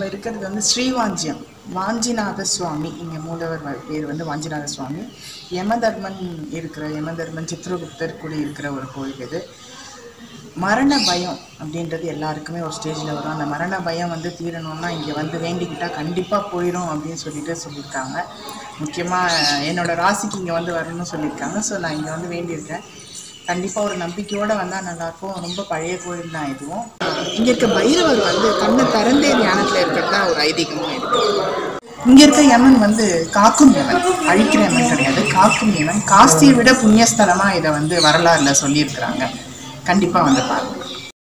நம்ம இருக்கிறது வந்து ஸ்ரீவாஞ்சியம் வாஞ்சிநாத சுவாமி இங்கே மூலவர் வ- பேர் வந்து வாஞ்சிநாத சுவாமி யமதர்மன் இருக்கிற யமதர்மன் சித்ரகுப்தர் கூடி இருக்கிற ஒரு கோயில் இது மரண பயம் அப்படின்றது எல்லாருக்குமே ஒரு ஸ்டேஜில் வரும் அந்த மரண பயம் வந்து தீரணும்னா இங்கே வந்து வேண்டிக்கிட்டா கண்டிப்பாக போயிடும் அப்படின்னு சொல்லிட்டு சொல்லியிருக்காங்க முக்கியமாக என்னோட ராசிக்கு இங்கே வந்து வரணும்னு சொல்லியிருக்காங்க ஸோ நான் இங்கே வந்து வேண்டியிருக்கேன் கண்டிப்பாக ஒரு நம்பிக்கையோடு வந்தால் நல்லாயிருக்கும் ரொம்ப பழைய கோயில் தான் இதுவும் இங்கே இருக்க பைரவர் வந்து கண்ணை திறந்தே ஞானத்தில் இருக்கிறதா ஒரு ஐதீகமும் இருக்கு இங்க இருக்க யமன் வந்து காக்கும் யமன் அழிக்கிற யமன் கிடையாது காக்கும் யமன் காஸ்தியை விட புண்ணியஸ்தலமா இதை வந்து வரலாறுல சொல்லியிருக்கிறாங்க கண்டிப்பா வந்து பாருங்க